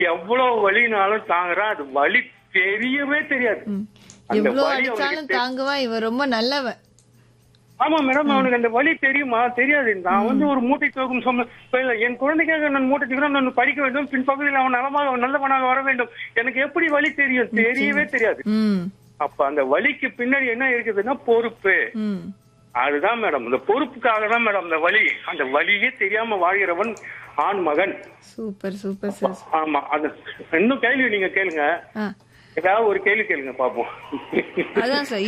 எவ்வளவு வலினாலும் தாங்குறான் அது வலி தெரியவே தெரியாது அந்த எவ்வளவு வலி அடிச்சாலும் அவனுக்கு தெ- தாங்குவான் இவன் ரொம்ப நல்லவன் ஆமா மேடம் அவனுக்கு அந்த வலி தெரியுமா தெரியாது நான் வந்து ஒரு மூட்டை தூக்கும் சொன்ன இப்ப இல்ல, என் குழந்தைக்காக நான் மூட்டை தூக்கிறேன் நான் படிக்க வேண்டும் பின் பகுதியில் அவன் நலமாக அவன் நல்லவனாக வர வேண்டும் எனக்கு எப்படி வலி தெரியும் தெரியவே தெரியாது ம் அப்ப அந்த வலிக்கு பின்னாடி என்ன இருக்குதுன்னா பொறுப்பு ம் அதுதான் மேடம் இந்த பொறுப்புக்காக தான் மேடம் அந்த வலி அந்த வலியே தெரியாம வாழ்கிறவன் ஆண் மகன் சூப்பர் சூப்பர் சார் ஆமா அது இன்னும் கேள்வி நீங்க கேளுங்க ஆ ஏதாவது ஒரு கேள்வி கேளுங்க பாப்போம் அதான் சார்